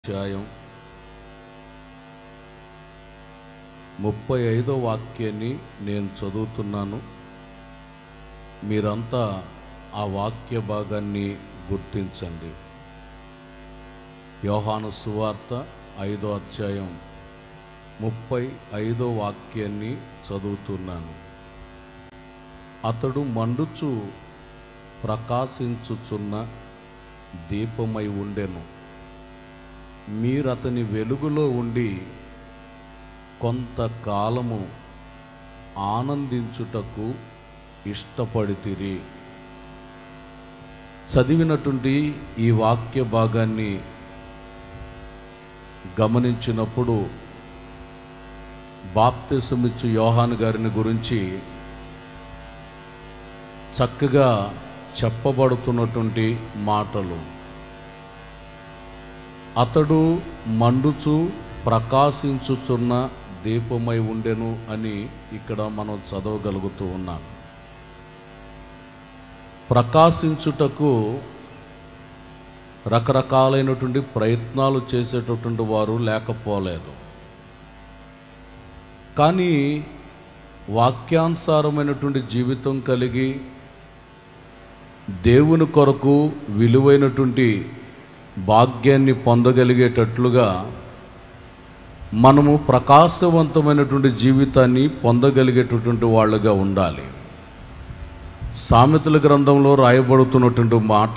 అధ్యాయం ముప్పై ఐదో వాక్యాన్ని నేను చదువుతున్నాను మీరంతా ఆ వాక్య భాగాన్ని గుర్తించండి యోహాను సువార్త ఐదో అధ్యాయం ముప్పై ఐదో వాక్యాన్ని చదువుతున్నాను అతడు మండుచు ప్రకాశించుచున్న దీపమై ఉండెను మీరతని వెలుగులో ఉండి కొంతకాలము ఆనందించుటకు ఇష్టపడితిరి చదివినటువంటి ఈ వాక్య భాగాన్ని గమనించినప్పుడు బాప్తిసమిచ్చు యోహాన్ గారిని గురించి చక్కగా చెప్పబడుతున్నటువంటి మాటలు అతడు మండుచు ప్రకాశించుచున్న దీపమై ఉండెను అని ఇక్కడ మనం చదవగలుగుతూ ఉన్నాం ప్రకాశించుటకు రకరకాలైనటువంటి ప్రయత్నాలు చేసేటటువంటి వారు లేకపోలేదు కానీ వాక్యానుసారమైనటువంటి జీవితం కలిగి దేవుని కొరకు విలువైనటువంటి భాగ్యాన్ని పొందగలిగేటట్లుగా మనము ప్రకాశవంతమైనటువంటి జీవితాన్ని పొందగలిగేటటువంటి వాళ్ళుగా ఉండాలి సామెతల గ్రంథంలో రాయబడుతున్నటువంటి మాట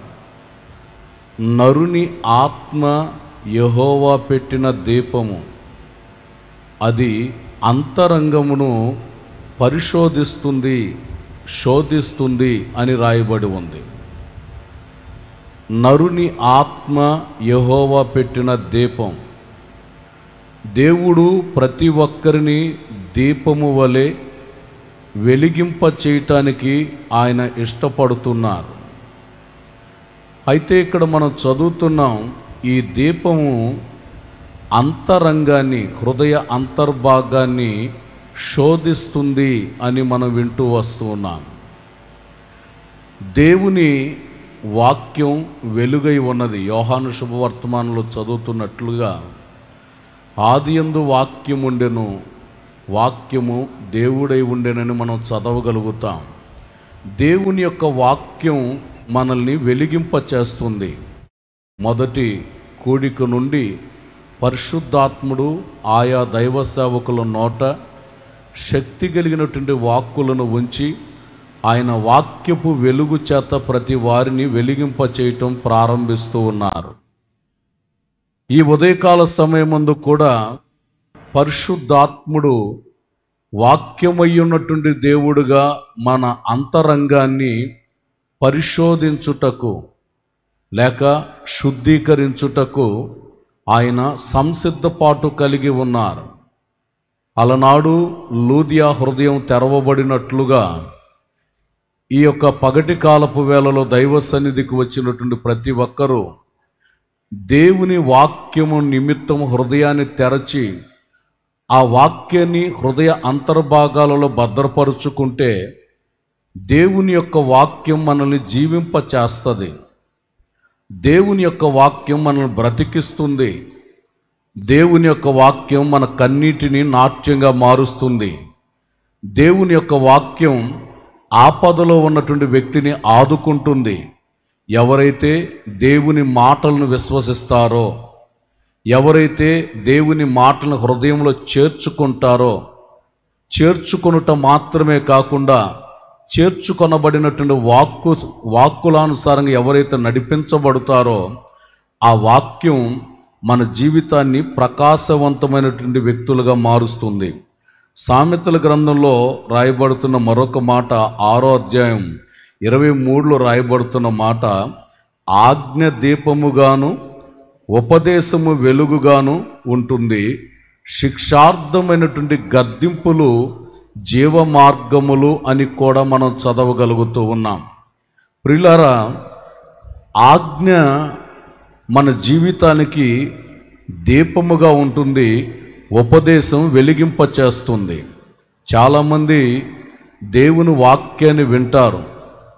నరుని ఆత్మ యహోవా పెట్టిన దీపము అది అంతరంగమును పరిశోధిస్తుంది శోధిస్తుంది అని రాయబడి ఉంది నరుని ఆత్మ యహోవా పెట్టిన దీపం దేవుడు ప్రతి ఒక్కరిని దీపము వలె వెలిగింప చేయటానికి ఆయన ఇష్టపడుతున్నారు అయితే ఇక్కడ మనం చదువుతున్నాం ఈ దీపము అంతరంగాన్ని హృదయ అంతర్భాగాన్ని శోధిస్తుంది అని మనం వింటూ వస్తూ ఉన్నాం దేవుని వాక్యం వెలుగై ఉన్నది యోహాను శుభవర్తమానంలో చదువుతున్నట్లుగా ఆదియందు వాక్యం ఉండెను వాక్యము దేవుడై ఉండెనని మనం చదవగలుగుతాం దేవుని యొక్క వాక్యం మనల్ని వెలిగింప చేస్తుంది మొదటి కూడిక నుండి పరిశుద్ధాత్ముడు ఆయా దైవ సేవకుల నోట శక్తి కలిగినటువంటి వాక్కులను ఉంచి ఆయన వాక్యపు వెలుగు చేత ప్రతి వారిని వెలిగింప చేయటం ప్రారంభిస్తూ ఉన్నారు ఈ ఉదయకాల సమయమందు కూడా పరిశుద్ధాత్ముడు వాక్యమయ్యున్నటువంటి దేవుడుగా మన అంతరంగాన్ని పరిశోధించుటకు లేక శుద్ధీకరించుటకు ఆయన సంసిద్ధపాటు కలిగి ఉన్నారు అలనాడు లూదియా హృదయం తెరవబడినట్లుగా ఈ యొక్క పగటి కాలపు వేళలో దైవ సన్నిధికి వచ్చినటువంటి ప్రతి ఒక్కరూ దేవుని వాక్యము నిమిత్తం హృదయాన్ని తెరచి ఆ వాక్యాన్ని హృదయ అంతర్భాగాలలో భద్రపరుచుకుంటే దేవుని యొక్క వాక్యం మనల్ని జీవింప చేస్తుంది దేవుని యొక్క వాక్యం మనల్ని బ్రతికిస్తుంది దేవుని యొక్క వాక్యం మన కన్నీటిని నాట్యంగా మారుస్తుంది దేవుని యొక్క వాక్యం ఆపదలో ఉన్నటువంటి వ్యక్తిని ఆదుకుంటుంది ఎవరైతే దేవుని మాటలను విశ్వసిస్తారో ఎవరైతే దేవుని మాటలను హృదయంలో చేర్చుకుంటారో చేర్చుకొనుట మాత్రమే కాకుండా చేర్చుకొనబడినటువంటి వాక్కు వాక్కులానుసారంగా ఎవరైతే నడిపించబడతారో ఆ వాక్యం మన జీవితాన్ని ప్రకాశవంతమైనటువంటి వ్యక్తులుగా మారుస్తుంది సామెతల గ్రంథంలో రాయబడుతున్న మరొక మాట ఆరో అధ్యాయం ఇరవై మూడులో రాయబడుతున్న మాట ఆజ్ఞ దీపముగాను ఉపదేశము వెలుగుగాను ఉంటుంది శిక్షార్థమైనటువంటి గద్దింపులు జీవ మార్గములు అని కూడా మనం చదవగలుగుతూ ఉన్నాం ప్రిలారా ఆజ్ఞ మన జీవితానికి దీపముగా ఉంటుంది ఉపదేశం వెలిగింప చేస్తుంది చాలామంది దేవుని వాక్యాన్ని వింటారు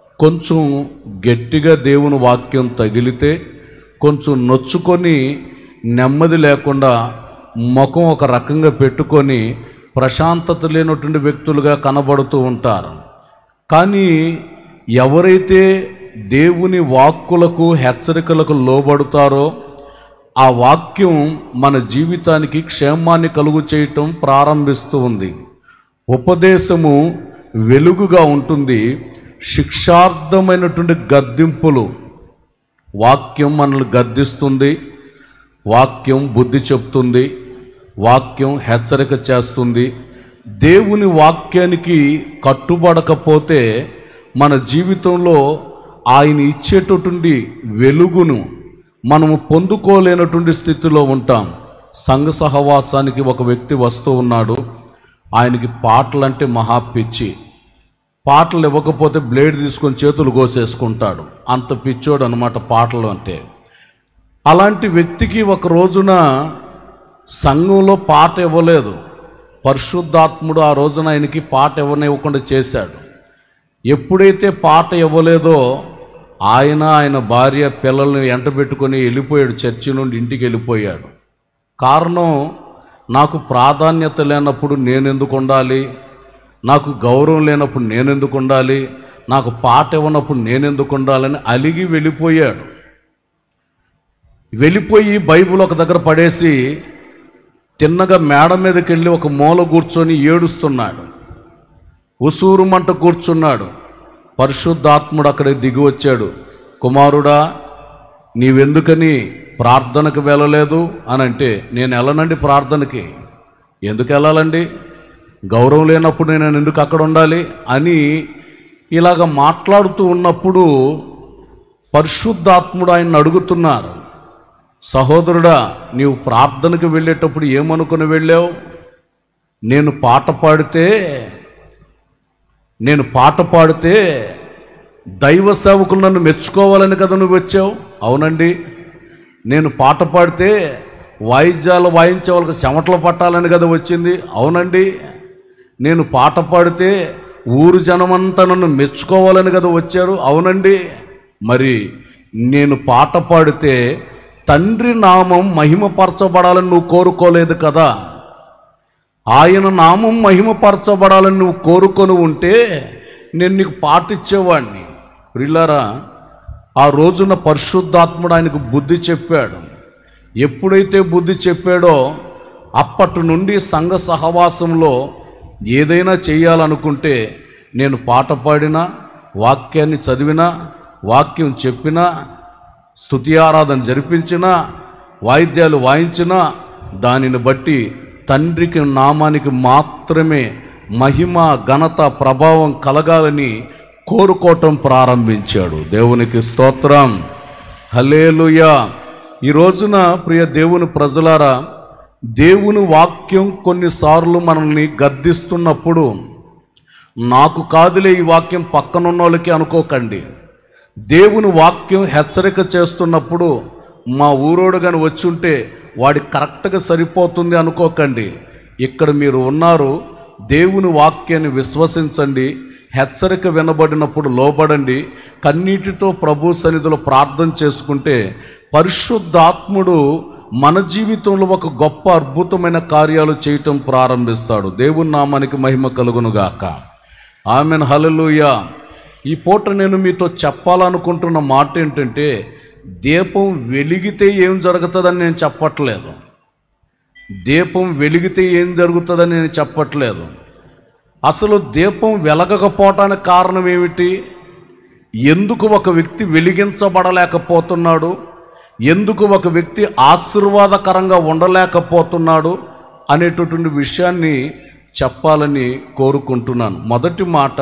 కొంచెం గట్టిగా దేవుని వాక్యం తగిలితే కొంచెం నొచ్చుకొని నెమ్మది లేకుండా ముఖం ఒక రకంగా పెట్టుకొని ప్రశాంతత లేనటువంటి వ్యక్తులుగా కనబడుతూ ఉంటారు కానీ ఎవరైతే దేవుని వాక్కులకు హెచ్చరికలకు లోబడతారో ఆ వాక్యం మన జీవితానికి క్షేమాన్ని కలుగు చేయటం ప్రారంభిస్తూ ఉంది ఉపదేశము వెలుగుగా ఉంటుంది శిక్షార్థమైనటువంటి గద్దింపులు వాక్యం మనల్ని గద్దిస్తుంది వాక్యం బుద్ధి చెప్తుంది వాక్యం హెచ్చరిక చేస్తుంది దేవుని వాక్యానికి కట్టుబడకపోతే మన జీవితంలో ఆయన ఇచ్చేటటువంటి వెలుగును మనము పొందుకోలేనటువంటి స్థితిలో ఉంటాం సంఘ సహవాసానికి ఒక వ్యక్తి వస్తూ ఉన్నాడు ఆయనకి పాటలంటే మహా పిచ్చి పాటలు ఇవ్వకపోతే బ్లేడ్ తీసుకొని చేతులు కోసేసుకుంటాడు అంత పిచ్చోడు అనమాట పాటలు అంటే అలాంటి వ్యక్తికి ఒక రోజున సంఘంలో పాట ఇవ్వలేదు పరిశుద్ధాత్ముడు ఆ రోజున ఆయనకి పాట ఇవ్వనివ్వకుండా చేశాడు ఎప్పుడైతే పాట ఇవ్వలేదో ఆయన ఆయన భార్య పిల్లల్ని ఎంటబెట్టుకొని వెళ్ళిపోయాడు చర్చి నుండి ఇంటికి వెళ్ళిపోయాడు కారణం నాకు ప్రాధాన్యత లేనప్పుడు నేను ఎందుకు ఉండాలి నాకు గౌరవం లేనప్పుడు నేను ఎందుకు ఉండాలి నాకు పాట ఇవ్వనప్పుడు నేను ఎందుకు ఉండాలని అలిగి వెళ్ళిపోయాడు వెళ్ళిపోయి బైబిల్ ఒక దగ్గర పడేసి తిన్నగా మేడ మీదకి వెళ్ళి ఒక మూల కూర్చొని ఏడుస్తున్నాడు ఉసూరుమంట కూర్చున్నాడు పరిశుద్ధాత్ముడు అక్కడికి దిగి వచ్చాడు కుమారుడా నీవెందుకని ప్రార్థనకు వెళ్ళలేదు అని అంటే నేను వెళ్ళనండి ప్రార్థనకి ఎందుకు వెళ్ళాలండి గౌరవం లేనప్పుడు నేను ఎందుకు అక్కడ ఉండాలి అని ఇలాగ మాట్లాడుతూ ఉన్నప్పుడు పరిశుద్ధాత్ముడు ఆయన్ని అడుగుతున్నారు సహోదరుడా నీవు ప్రార్థనకు వెళ్ళేటప్పుడు ఏమనుకుని వెళ్ళావు నేను పాట పాడితే నేను పాట పాడితే దైవ సేవకులు నన్ను మెచ్చుకోవాలని కదా నువ్వు వచ్చావు అవునండి నేను పాట పాడితే వాయిద్యాలు వాయించే వాళ్ళకి చెమటలు పట్టాలని కదా వచ్చింది అవునండి నేను పాట పాడితే ఊరు జనమంతా నన్ను మెచ్చుకోవాలని కదా వచ్చారు అవునండి మరి నేను పాట పాడితే తండ్రి నామం మహిమపరచబడాలని నువ్వు కోరుకోలేదు కదా ఆయన నామం మహిమపరచబడాలని నువ్వు కోరుకొని ఉంటే నేను నీకు పాటిచ్చేవాడిని ప్రిల్లారా ఆ రోజున పరిశుద్ధాత్ముడు ఆయనకు బుద్ధి చెప్పాడు ఎప్పుడైతే బుద్ధి చెప్పాడో అప్పటి నుండి సంఘ సహవాసంలో ఏదైనా చేయాలనుకుంటే నేను పాట పాడినా వాక్యాన్ని చదివినా వాక్యం చెప్పినా స్తుతి ఆరాధన జరిపించినా వాయిద్యాలు వాయించినా దానిని బట్టి తండ్రికి నామానికి మాత్రమే మహిమ ఘనత ప్రభావం కలగాలని కోరుకోవటం ప్రారంభించాడు దేవునికి స్తోత్రం హలేలుయా ఈ రోజున ప్రియ దేవుని ప్రజలారా దేవుని వాక్యం కొన్నిసార్లు మనల్ని గద్దిస్తున్నప్పుడు నాకు కాదులే ఈ వాక్యం పక్కనున్న వాళ్ళకి అనుకోకండి దేవుని వాక్యం హెచ్చరిక చేస్తున్నప్పుడు మా ఊరోడు కానీ వచ్చుంటే వాడి కరెక్ట్గా సరిపోతుంది అనుకోకండి ఇక్కడ మీరు ఉన్నారు దేవుని వాక్యాన్ని విశ్వసించండి హెచ్చరిక వినబడినప్పుడు లోబడండి కన్నీటితో ప్రభు సన్నిధిలో ప్రార్థన చేసుకుంటే పరిశుద్ధాత్ముడు మన జీవితంలో ఒక గొప్ప అద్భుతమైన కార్యాలు చేయటం ప్రారంభిస్తాడు దేవుని నామానికి మహిమ కలుగునుగాక ఆమెన్ హలలుయా ఈ పూట నేను మీతో చెప్పాలనుకుంటున్న మాట ఏంటంటే దీపం వెలిగితే ఏం జరుగుతుందని నేను చెప్పట్లేదు దీపం వెలిగితే ఏం జరుగుతుందని నేను చెప్పట్లేదు అసలు దీపం వెలగకపోవటానికి కారణం ఏమిటి ఎందుకు ఒక వ్యక్తి వెలిగించబడలేకపోతున్నాడు ఎందుకు ఒక వ్యక్తి ఆశీర్వాదకరంగా ఉండలేకపోతున్నాడు అనేటటువంటి విషయాన్ని చెప్పాలని కోరుకుంటున్నాను మొదటి మాట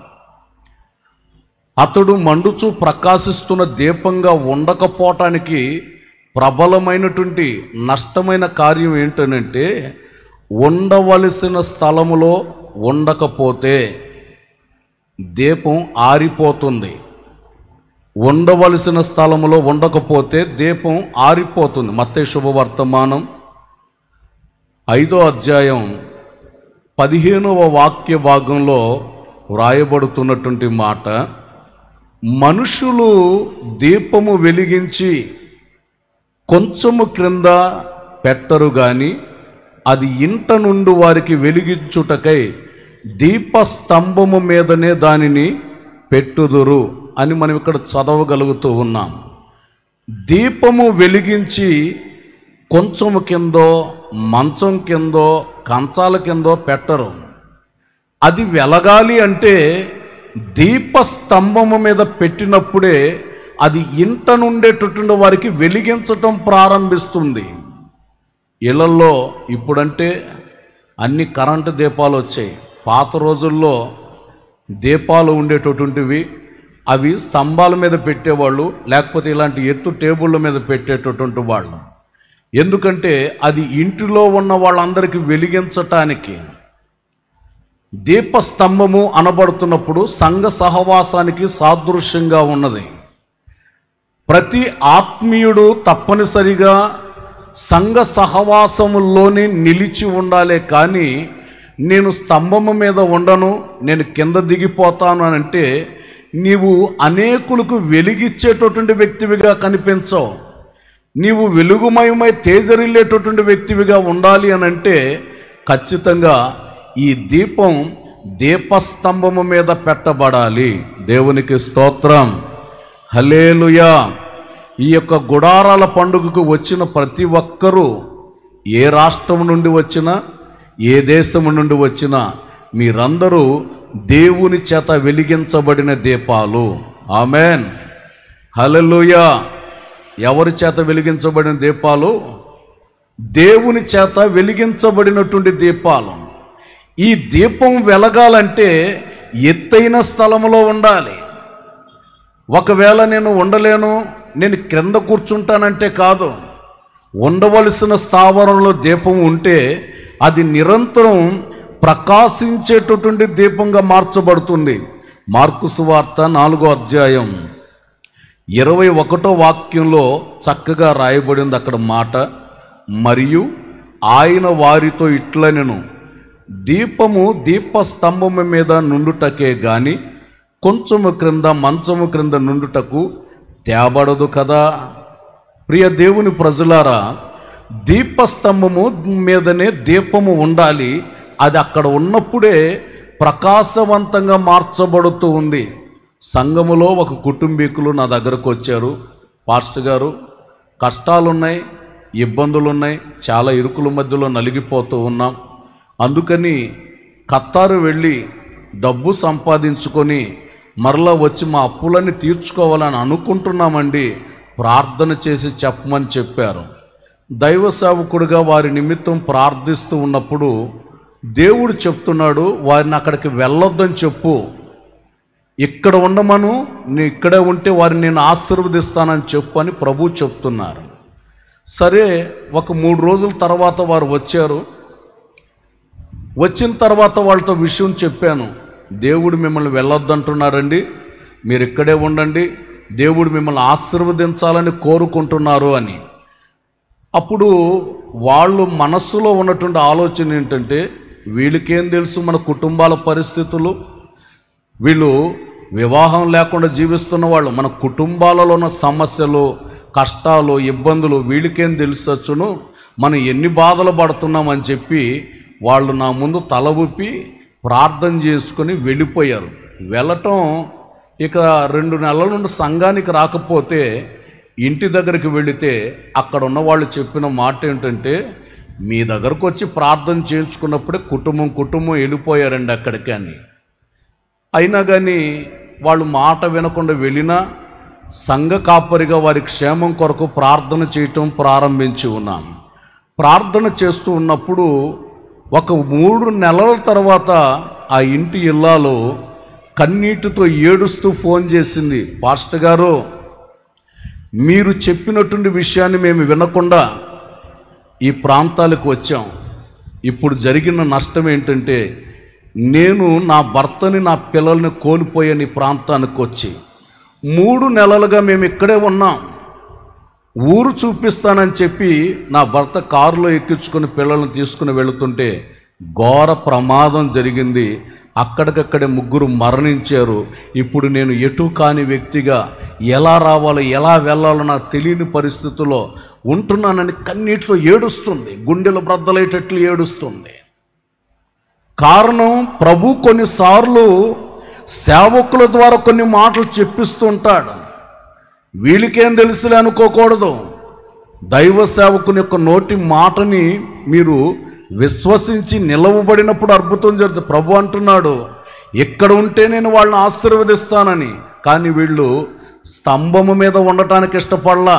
అతడు మండుచు ప్రకాశిస్తున్న దీపంగా ఉండకపోవటానికి ప్రబలమైనటువంటి నష్టమైన కార్యం ఏంటనంటే ఉండవలసిన స్థలములో ఉండకపోతే దీపం ఆరిపోతుంది ఉండవలసిన స్థలములో ఉండకపోతే దీపం ఆరిపోతుంది మత్తే శుభవర్తమానం ఐదో అధ్యాయం పదిహేనవ వాక్య భాగంలో వ్రాయబడుతున్నటువంటి మాట మనుషులు దీపము వెలిగించి కొంచెము క్రింద పెట్టరు గాని అది ఇంట నుండి వారికి వెలిగించుటకై దీపస్తంభము మీదనే దానిని పెట్టుదురు అని మనం ఇక్కడ చదవగలుగుతూ ఉన్నాం దీపము వెలిగించి కొంచెము కిందో మంచం కిందో కంచాల కిందో పెట్టరు అది వెలగాలి అంటే దీపస్తంభము మీద పెట్టినప్పుడే అది ఇంట నుండేటటువంటి వారికి వెలిగించటం ప్రారంభిస్తుంది ఇళ్లల్లో ఇప్పుడంటే అన్ని కరెంటు దీపాలు వచ్చాయి పాత రోజుల్లో దీపాలు ఉండేటటువంటివి అవి స్తంభాల మీద పెట్టేవాళ్ళు లేకపోతే ఇలాంటి ఎత్తు టేబుళ్ళ మీద పెట్టేటటువంటి వాళ్ళు ఎందుకంటే అది ఇంటిలో ఉన్న వాళ్ళందరికీ వెలిగించటానికి దీపస్తంభము అనబడుతున్నప్పుడు సంఘ సహవాసానికి సాదృశ్యంగా ఉన్నది ప్రతి ఆత్మీయుడు తప్పనిసరిగా సంఘ సహవాసముల్లోనే నిలిచి ఉండాలే కానీ నేను స్తంభము మీద ఉండను నేను కింద దిగిపోతాను అని అంటే నీవు అనేకులకు వెలిగిచ్చేటటువంటి వ్యక్తివిగా కనిపించవు నీవు వెలుగుమయమై తేజరిల్లేటటువంటి వ్యక్తివిగా ఉండాలి అని అంటే ఖచ్చితంగా ఈ దీపం దీపస్తంభము మీద పెట్టబడాలి దేవునికి స్తోత్రం హలేలుయా ఈ యొక్క గుడారాల పండుగకు వచ్చిన ప్రతి ఒక్కరూ ఏ రాష్ట్రం నుండి వచ్చినా ఏ దేశం నుండి వచ్చినా మీరందరూ దేవుని చేత వెలిగించబడిన దీపాలు ఆమెన్ హల్లెలూయా ఎవరి చేత వెలిగించబడిన దీపాలు దేవుని చేత వెలిగించబడినటువంటి దీపాలు ఈ దీపం వెలగాలంటే ఎత్తైన స్థలములో ఉండాలి ఒకవేళ నేను ఉండలేను నేను క్రింద కూర్చుంటానంటే కాదు ఉండవలసిన స్థావరంలో దీపం ఉంటే అది నిరంతరం ప్రకాశించేటటువంటి దీపంగా మార్చబడుతుంది మార్కు సువార్త నాలుగో అధ్యాయం ఇరవై ఒకటో వాక్యంలో చక్కగా రాయబడింది అక్కడ మాట మరియు ఆయన వారితో ఇట్లనెను దీపము దీపస్తంభము మీద నుండుటకే గాని కొంచెము క్రింద మంచము క్రింద నుండుటకు తేబడదు కదా ప్రియ దేవుని ప్రజలారా దీపస్తంభము మీదనే దీపము ఉండాలి అది అక్కడ ఉన్నప్పుడే ప్రకాశవంతంగా మార్చబడుతూ ఉంది సంఘములో ఒక కుటుంబీకులు నా దగ్గరకు వచ్చారు పాస్టర్ గారు కష్టాలున్నాయి ఇబ్బందులున్నాయి చాలా ఇరుకుల మధ్యలో నలిగిపోతూ ఉన్నాం అందుకని కత్తారు వెళ్ళి డబ్బు సంపాదించుకొని మరలా వచ్చి మా అప్పులన్నీ తీర్చుకోవాలని అనుకుంటున్నామండి ప్రార్థన చేసి చెప్పమని చెప్పారు దైవ సేవకుడిగా వారి నిమిత్తం ప్రార్థిస్తూ ఉన్నప్పుడు దేవుడు చెప్తున్నాడు వారిని అక్కడికి వెళ్ళొద్దని చెప్పు ఇక్కడ ఉండమను నీ ఇక్కడే ఉంటే వారిని నేను ఆశీర్వదిస్తానని చెప్పు అని ప్రభు చెప్తున్నారు సరే ఒక మూడు రోజుల తర్వాత వారు వచ్చారు వచ్చిన తర్వాత వాళ్ళతో విషయం చెప్పాను దేవుడు మిమ్మల్ని వెళ్ళొద్దంటున్నారండి మీరు ఇక్కడే ఉండండి దేవుడు మిమ్మల్ని ఆశీర్వదించాలని కోరుకుంటున్నారు అని అప్పుడు వాళ్ళు మనస్సులో ఉన్నటువంటి ఆలోచన ఏంటంటే వీళ్ళకేం తెలుసు మన కుటుంబాల పరిస్థితులు వీళ్ళు వివాహం లేకుండా జీవిస్తున్న వాళ్ళు మన కుటుంబాలలో ఉన్న సమస్యలు కష్టాలు ఇబ్బందులు వీళ్ళకేం తెలిసొచ్చును మనం ఎన్ని బాధలు పడుతున్నామని చెప్పి వాళ్ళు నా ముందు తల ఊపి ప్రార్థన చేసుకొని వెళ్ళిపోయారు వెళ్ళటం ఇక రెండు నెలల నుండి సంఘానికి రాకపోతే ఇంటి దగ్గరికి వెళితే అక్కడ ఉన్న వాళ్ళు చెప్పిన మాట ఏంటంటే మీ దగ్గరకు వచ్చి ప్రార్థన చేయించుకున్నప్పుడే కుటుంబం కుటుంబం వెళ్ళిపోయారండి అక్కడికి అని అయినా కానీ వాళ్ళు మాట వినకుండా వెళ్ళినా సంఘ కాపరిగా వారి క్షేమం కొరకు ప్రార్థన చేయటం ప్రారంభించి ఉన్నాం ప్రార్థన చేస్తూ ఉన్నప్పుడు ఒక మూడు నెలల తర్వాత ఆ ఇంటి ఇల్లాలు కన్నీటితో ఏడుస్తూ ఫోన్ చేసింది పాస్టర్ గారు మీరు చెప్పినటువంటి విషయాన్ని మేము వినకుండా ఈ ప్రాంతాలకు వచ్చాం ఇప్పుడు జరిగిన నష్టం ఏంటంటే నేను నా భర్తని నా పిల్లల్ని కోల్పోయాను ఈ ప్రాంతానికి వచ్చి మూడు నెలలుగా మేము ఇక్కడే ఉన్నాం ఊరు చూపిస్తానని చెప్పి నా భర్త కారులో ఎక్కించుకొని పిల్లల్ని తీసుకుని వెళుతుంటే ఘోర ప్రమాదం జరిగింది అక్కడికక్కడే ముగ్గురు మరణించారు ఇప్పుడు నేను ఎటు కాని వ్యక్తిగా ఎలా రావాలో ఎలా వెళ్ళాలో నాకు తెలియని పరిస్థితుల్లో ఉంటున్నానని కన్నీటిలో ఏడుస్తుంది గుండెలు బ్రద్దలేటట్లు ఏడుస్తుంది కారణం ప్రభు కొన్నిసార్లు సేవకుల ద్వారా కొన్ని మాటలు చెప్పిస్తూ ఉంటాడు వీళ్ళకేం తెలుసులే అనుకోకూడదు దైవ సేవకుని యొక్క నోటి మాటని మీరు విశ్వసించి నిలవబడినప్పుడు అద్భుతం జరుగుతుంది ప్రభు అంటున్నాడు ఎక్కడ ఉంటే నేను వాళ్ళని ఆశీర్వదిస్తానని కానీ వీళ్ళు స్తంభము మీద ఉండటానికి ఇష్టపడలా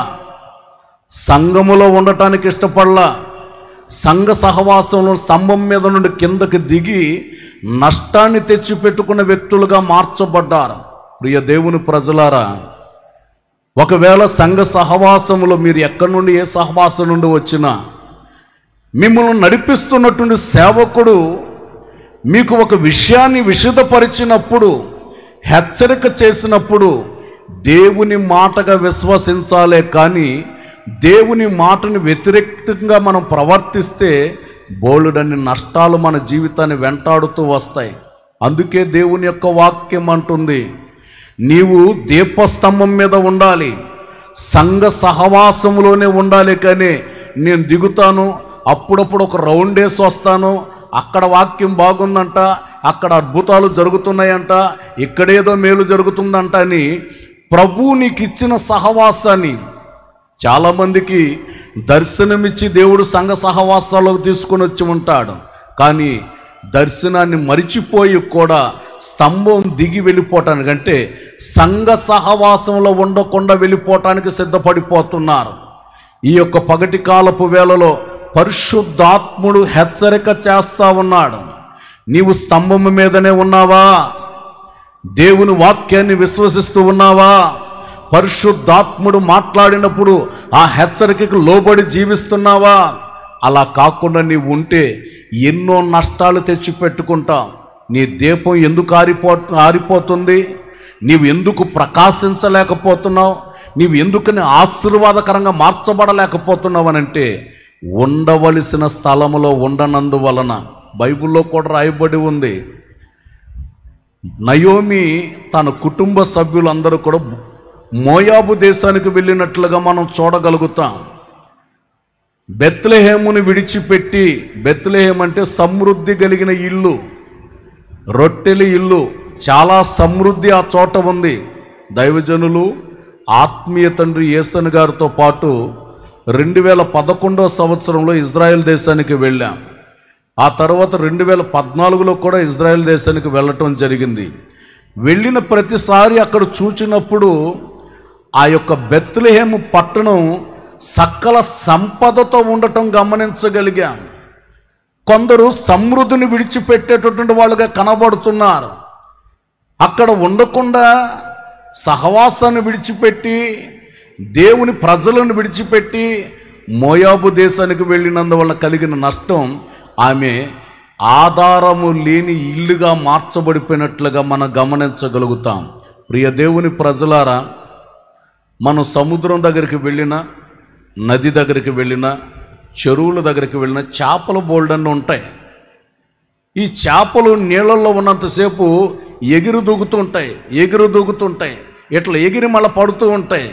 సంఘములో ఉండటానికి ఇష్టపడలా సంఘ సహవాసంలో స్తంభం మీద నుండి కిందకి దిగి నష్టాన్ని తెచ్చిపెట్టుకున్న వ్యక్తులుగా మార్చబడ్డారు ప్రియ దేవుని ప్రజలారా ఒకవేళ సంఘ సహవాసములో మీరు ఎక్కడి నుండి ఏ సహవాసం నుండి వచ్చినా మిమ్మల్ని నడిపిస్తున్నటువంటి సేవకుడు మీకు ఒక విషయాన్ని విషదపరిచినప్పుడు హెచ్చరిక చేసినప్పుడు దేవుని మాటగా విశ్వసించాలే కానీ దేవుని మాటను వ్యతిరేకంగా మనం ప్రవర్తిస్తే బోలుడన్ని నష్టాలు మన జీవితాన్ని వెంటాడుతూ వస్తాయి అందుకే దేవుని యొక్క వాక్యం అంటుంది నీవు దీపస్తంభం మీద ఉండాలి సంఘ సహవాసంలోనే ఉండాలి కానీ నేను దిగుతాను అప్పుడప్పుడు ఒక రౌండ్ వేసి వస్తాను అక్కడ వాక్యం బాగుందంట అక్కడ అద్భుతాలు జరుగుతున్నాయంట ఇక్కడేదో మేలు జరుగుతుందంట అని ప్రభువు నీకు ఇచ్చిన సహవాసాన్ని చాలామందికి దర్శనమిచ్చి దేవుడు సంఘ సహవాసాలకు తీసుకొని వచ్చి ఉంటాడు కానీ దర్శనాన్ని మరిచిపోయి కూడా స్తంభం దిగి వెళ్ళిపోవటానికి అంటే సంఘ సహవాసంలో ఉండకుండా వెళ్ళిపోవటానికి సిద్ధపడిపోతున్నారు ఈ యొక్క పగటి కాలపు వేళలో పరిశుద్ధాత్ముడు హెచ్చరిక చేస్తా ఉన్నాడు నీవు స్తంభం మీదనే ఉన్నావా దేవుని వాక్యాన్ని విశ్వసిస్తూ ఉన్నావా పరిశుద్ధాత్ముడు మాట్లాడినప్పుడు ఆ హెచ్చరికకు లోబడి జీవిస్తున్నావా అలా కాకుండా నీవు ఉంటే ఎన్నో నష్టాలు తెచ్చి పెట్టుకుంటావు నీ దీపం ఎందుకు ఆరిపో ఆరిపోతుంది నీవు ఎందుకు ప్రకాశించలేకపోతున్నావు నీవు ఎందుకని ఆశీర్వాదకరంగా మార్చబడలేకపోతున్నావు అని అంటే ఉండవలసిన స్థలములో ఉండనందువలన బైబిల్లో కూడా రాయబడి ఉంది నయోమి తన కుటుంబ సభ్యులందరూ కూడా మోయాబు దేశానికి వెళ్ళినట్లుగా మనం చూడగలుగుతాం బెత్లెహేముని విడిచిపెట్టి బెత్లెహేం అంటే సమృద్ధి కలిగిన ఇల్లు రొట్టెలి ఇల్లు చాలా సమృద్ధి ఆ చోట ఉంది దైవజనులు ఆత్మీయ తండ్రి యేసన్ గారితో పాటు రెండు వేల పదకొండవ సంవత్సరంలో ఇజ్రాయెల్ దేశానికి వెళ్ళాం ఆ తర్వాత రెండు వేల పద్నాలుగులో కూడా ఇజ్రాయెల్ దేశానికి వెళ్ళటం జరిగింది వెళ్ళిన ప్రతిసారి అక్కడ చూచినప్పుడు ఆ యొక్క బెత్లెహేము పట్టణం సకల సంపదతో ఉండటం గమనించగలిగాం కొందరు సమృద్ధిని విడిచిపెట్టేటటువంటి వాళ్ళుగా కనబడుతున్నారు అక్కడ ఉండకుండా సహవాసాన్ని విడిచిపెట్టి దేవుని ప్రజలను విడిచిపెట్టి మోయాబు దేశానికి వెళ్ళినందువల్ల కలిగిన నష్టం ఆమె ఆధారము లేని ఇల్లుగా మార్చబడిపోయినట్లుగా మనం గమనించగలుగుతాం ప్రియ దేవుని ప్రజలారా మనం సముద్రం దగ్గరికి వెళ్ళినా నది దగ్గరికి వెళ్ళినా చెరువుల దగ్గరికి వెళ్ళినా చేపలు బోల్డన్ని ఉంటాయి ఈ చేపలు నీళ్ళల్లో ఉన్నంతసేపు ఎగిరి దూకుతుంటాయి ఎగిరి దూకుతుంటాయి ఇట్లా ఎగిరి మళ్ళీ పడుతూ ఉంటాయి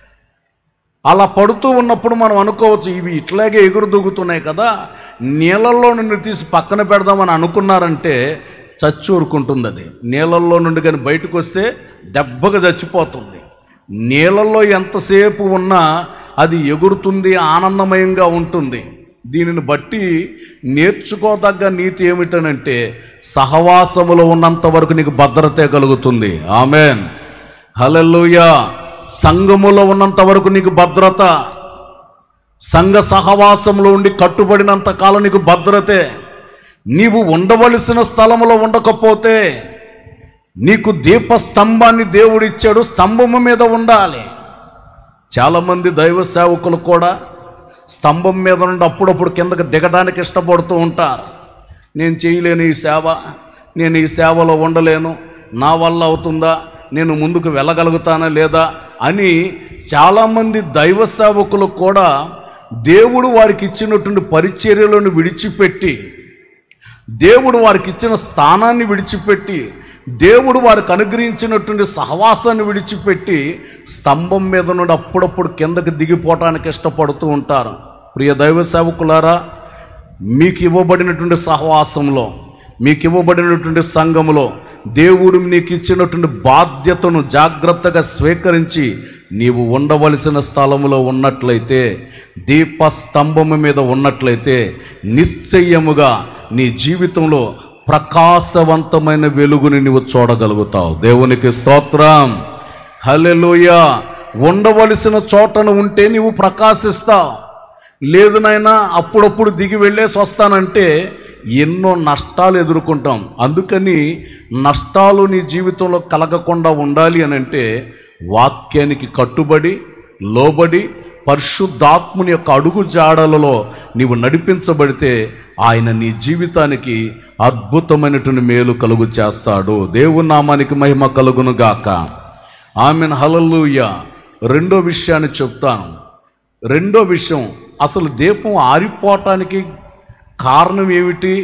అలా పడుతూ ఉన్నప్పుడు మనం అనుకోవచ్చు ఇవి ఇట్లాగే ఎగురు దూకుతున్నాయి కదా నీళ్ళల్లో నుండి తీసి పక్కన పెడదామని అనుకున్నారంటే చచ్చి ఊరుకుంటుంది అది నీళ్ళల్లో నుండి కానీ బయటకు వస్తే దెబ్బగా చచ్చిపోతుంది నీళ్ళల్లో ఎంతసేపు ఉన్నా అది ఎగురుతుంది ఆనందమయంగా ఉంటుంది దీనిని బట్టి నేర్చుకోదగ్గ నీతి ఏమిటనంటే సహవాసములో ఉన్నంత వరకు నీకు భద్రతే కలుగుతుంది ఆమెన్ హలెల్లుయా సంఘములో ఉన్నంత వరకు నీకు భద్రత సంఘ సహవాసంలో ఉండి కట్టుబడినంత కాలం నీకు భద్రతే నీవు ఉండవలసిన స్థలములో ఉండకపోతే నీకు దీపస్తంభాన్ని దేవుడిచ్చాడు స్తంభము మీద ఉండాలి చాలామంది దైవ సేవకులు కూడా స్తంభం మీద నుండి అప్పుడప్పుడు కిందకి దిగడానికి ఇష్టపడుతూ ఉంటారు నేను చేయలేను ఈ సేవ నేను ఈ సేవలో ఉండలేను నా వల్ల అవుతుందా నేను ముందుకు వెళ్ళగలుగుతానా లేదా అని చాలామంది దైవ సేవకులు కూడా దేవుడు వారికి ఇచ్చినటువంటి పరిచర్యలను విడిచిపెట్టి దేవుడు వారికి ఇచ్చిన స్థానాన్ని విడిచిపెట్టి దేవుడు వారికి అనుగ్రహించినటువంటి సహవాసాన్ని విడిచిపెట్టి స్తంభం మీద నుండి అప్పుడప్పుడు కిందకి దిగిపోవటానికి ఇష్టపడుతూ ఉంటారు ప్రియ దైవ సేవకులారా మీకు ఇవ్వబడినటువంటి సహవాసంలో మీకు ఇవ్వబడినటువంటి సంఘములో దేవుడు నీకు ఇచ్చినటువంటి బాధ్యతను జాగ్రత్తగా స్వీకరించి నీవు ఉండవలసిన స్థలములో ఉన్నట్లయితే దీపస్తంభము మీద ఉన్నట్లయితే నిశ్చయముగా నీ జీవితంలో ప్రకాశవంతమైన వెలుగుని నువ్వు చూడగలుగుతావు దేవునికి స్తోత్రం హల్లెలూయ ఉండవలసిన చోటను ఉంటే నీవు ప్రకాశిస్తావు లేదు నాయనా అప్పుడప్పుడు దిగి వెళ్ళేసి వస్తానంటే ఎన్నో నష్టాలు ఎదుర్కొంటాం అందుకని నష్టాలు నీ జీవితంలో కలగకుండా ఉండాలి అని అంటే వాక్యానికి కట్టుబడి లోబడి పరిశుద్ధాత్ముని యొక్క అడుగు జాడలలో నీవు నడిపించబడితే ఆయన నీ జీవితానికి అద్భుతమైనటువంటి మేలు కలుగు చేస్తాడు దేవుని నామానికి మహిమ కలుగును గాక ఆమెను హలలుయ రెండో విషయాన్ని చెప్తాను రెండో విషయం అసలు దీపం ఆరిపోవటానికి కారణం ఏమిటి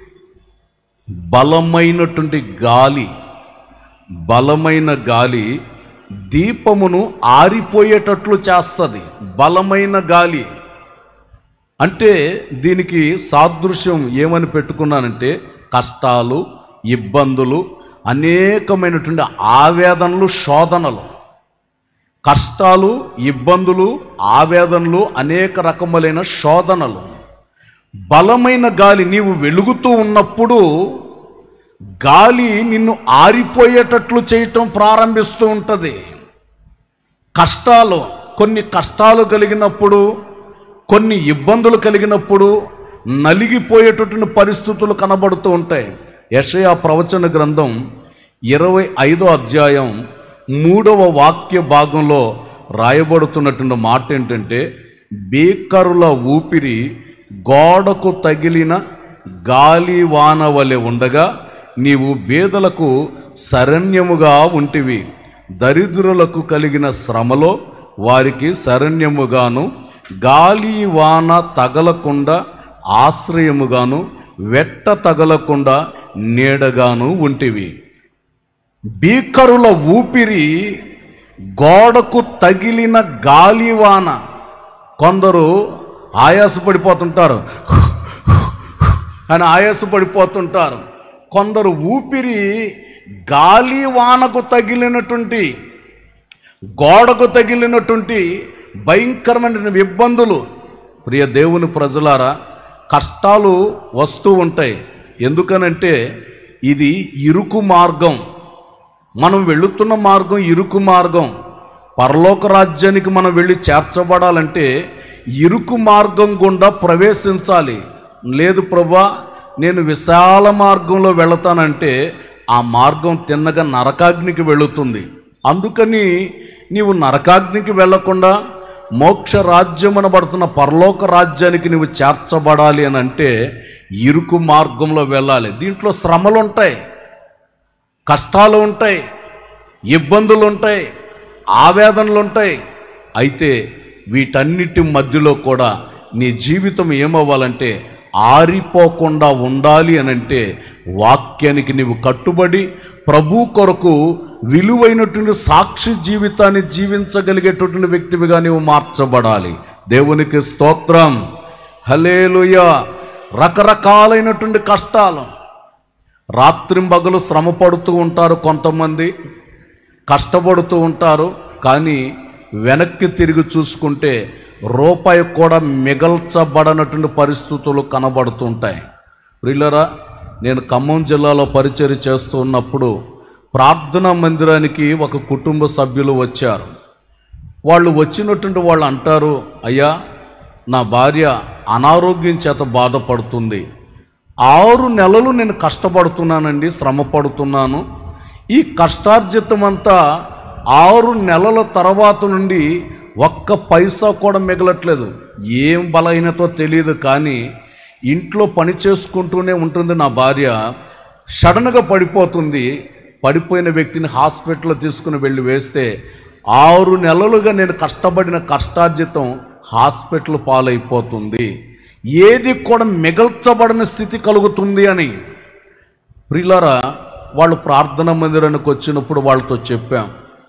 బలమైనటువంటి గాలి బలమైన గాలి దీపమును ఆరిపోయేటట్లు చేస్తుంది బలమైన గాలి అంటే దీనికి సాదృశ్యం ఏమని పెట్టుకున్నానంటే కష్టాలు ఇబ్బందులు అనేకమైనటువంటి ఆవేదనలు శోధనలు కష్టాలు ఇబ్బందులు ఆవేదనలు అనేక రకములైన శోధనలు బలమైన గాలి నీవు వెలుగుతూ ఉన్నప్పుడు గాలి నిన్ను ఆరిపోయేటట్లు చేయటం ప్రారంభిస్తూ ఉంటుంది కష్టాలు కొన్ని కష్టాలు కలిగినప్పుడు కొన్ని ఇబ్బందులు కలిగినప్పుడు నలిగిపోయేటటువంటి పరిస్థితులు కనబడుతూ ఉంటాయి యషయా ప్రవచన గ్రంథం ఇరవై ఐదో అధ్యాయం మూడవ వాక్య భాగంలో రాయబడుతున్నటువంటి మాట ఏంటంటే బీకరుల ఊపిరి గోడకు తగిలిన గాలి వాన వలె ఉండగా నీవు బేదలకు శరణ్యముగా ఉంటివి దరిద్రులకు కలిగిన శ్రమలో వారికి శరణ్యముగాను గాలి వాన తగలకుండా ఆశ్రయముగాను వెట్ట తగలకుండా నీడగాను ఉంటివి బీకరుల ఊపిరి గోడకు తగిలిన గాలివాన కొందరు ఆయాసపడిపోతుంటారు అని ఆయాసపడిపోతుంటారు కొందరు ఊపిరి గాలివానకు తగిలినటువంటి గోడకు తగిలినటువంటి భయంకరమైన ఇబ్బందులు ప్రియ దేవుని ప్రజలారా కష్టాలు వస్తూ ఉంటాయి ఎందుకనంటే ఇది ఇరుకు మార్గం మనం వెళుతున్న మార్గం ఇరుకు మార్గం పరలోక రాజ్యానికి మనం వెళ్ళి చేర్చబడాలంటే ఇరుకు మార్గం గుండా ప్రవేశించాలి లేదు ప్రభా నేను విశాల మార్గంలో వెళతానంటే ఆ మార్గం తిన్నగా నరకాగ్నికి వెళుతుంది అందుకని నీవు నరకాగ్నికి వెళ్లకుండా మోక్ష రాజ్యం అనబడుతున్న పరలోక రాజ్యానికి నువ్వు చేర్చబడాలి అని అంటే ఇరుకు మార్గంలో వెళ్ళాలి దీంట్లో శ్రమలు ఉంటాయి కష్టాలు ఉంటాయి ఇబ్బందులు ఉంటాయి ఆవేదనలు ఉంటాయి అయితే వీటన్నిటి మధ్యలో కూడా నీ జీవితం ఏమవ్వాలంటే ఆరిపోకుండా ఉండాలి అని అంటే వాక్యానికి నీవు కట్టుబడి ప్రభు కొరకు విలువైనటువంటి సాక్షి జీవితాన్ని జీవించగలిగేటటువంటి వ్యక్తివిగా నీవు మార్చబడాలి దేవునికి స్తోత్రం హలేలుయ రకరకాలైనటువంటి కష్టాలు రాత్రింబగలు శ్రమ పడుతూ ఉంటారు కొంతమంది కష్టపడుతూ ఉంటారు కానీ వెనక్కి తిరిగి చూసుకుంటే రూపాయి కూడా మిగల్చబడనటువంటి పరిస్థితులు కనబడుతూ ఉంటాయి ప్రిల్లరా నేను ఖమ్మం జిల్లాలో పరిచయం చేస్తూ ఉన్నప్పుడు ప్రార్థనా మందిరానికి ఒక కుటుంబ సభ్యులు వచ్చారు వాళ్ళు వచ్చినటువంటి వాళ్ళు అంటారు అయ్యా నా భార్య అనారోగ్యం చేత బాధపడుతుంది ఆరు నెలలు నేను కష్టపడుతున్నానండి శ్రమ పడుతున్నాను ఈ కష్టార్జితం అంతా ఆరు నెలల తర్వాత నుండి ఒక్క పైసా కూడా మిగలట్లేదు ఏం బలహీనతో తెలియదు కానీ ఇంట్లో పని చేసుకుంటూనే ఉంటుంది నా భార్య సడన్గా పడిపోతుంది పడిపోయిన వ్యక్తిని హాస్పిటల్లో తీసుకుని వెళ్ళి వేస్తే ఆరు నెలలుగా నేను కష్టపడిన కష్టార్జితం హాస్పిటల్ పాలైపోతుంది ఏది కూడా మిగల్చబడిన స్థితి కలుగుతుంది అని ప్రియులారా వాళ్ళు ప్రార్థన మందిరానికి వచ్చినప్పుడు వాళ్ళతో చెప్పాం